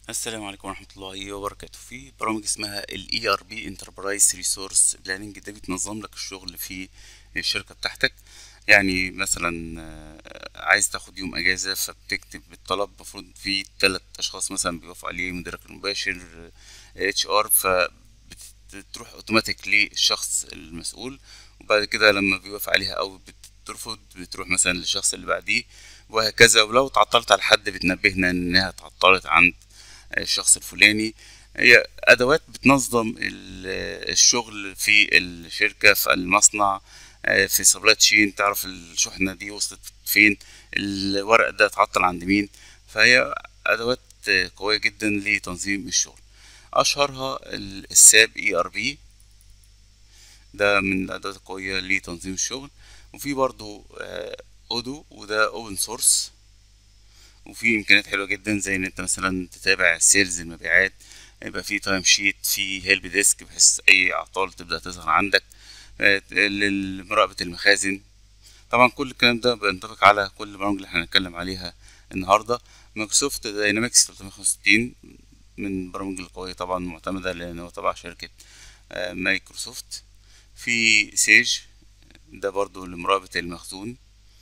السلام عليكم ورحمة الله وبركاته في برامج اسمها ال ERP Enterprise Resource Planning ده بتنظم لك الشغل في الشركة بتاعتك يعني مثلا آه، عايز تاخد يوم اجازة فبتكتب الطلب المفروض في تلات اشخاص مثلا بيوافق عليه مديرك المباشر اتش ار فبتروح اوتوماتيك للشخص المسؤول وبعد كده لما بيوافق عليها او بترفض بتروح مثلا للشخص اللي بعديه وهكذا ولو اتعطلت على حد بتنبهنا انها اتعطلت عند الشخص الفلاني هي ادوات بتنظم ال- الشغل في الشركه في المصنع آه، في سبلاي تشين تعرف الشحنه دي وصلت فين الورق ده اتعطل عند مين فهي ادوات آه، قويه جدا لتنظيم الشغل اشهرها ال- الساب اي ار بي ده من الادوات القويه لتنظيم الشغل وفي برضو آه، اودو وده اوبن سورس وفي امكانيات حلوه جدا زي ان انت مثلا تتابع السيلز المبيعات يبقى في تايم شيت في هيلب ديسك بحيث اي اعطال تبدا تظهر عندك آه، لمراقبه المخازن طبعا كل الكلام ده بينطبق على كل البرامج اللي احنا هنتكلم عليها النهارده مايكروسوفت داينامكس 365 من البرامج القويه طبعا معتمده لان هو تبع شركه آه، مايكروسوفت في سيج ده برضو لمراقبه المخزون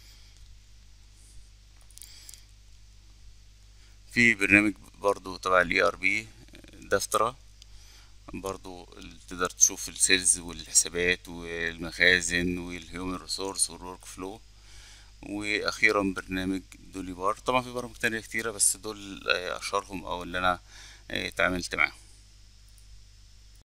في برنامج برضو تبع الاي ار بي دفترة برضو اللي تقدر تشوف السيلز والحسابات والمخازن والهيومن ريسورس والورك فلو واخيرا برنامج دولي بار طبعا في برامج تانية كتيرة بس دول آه، اشهرهم او اللي انا آه، اتعاملت معاهم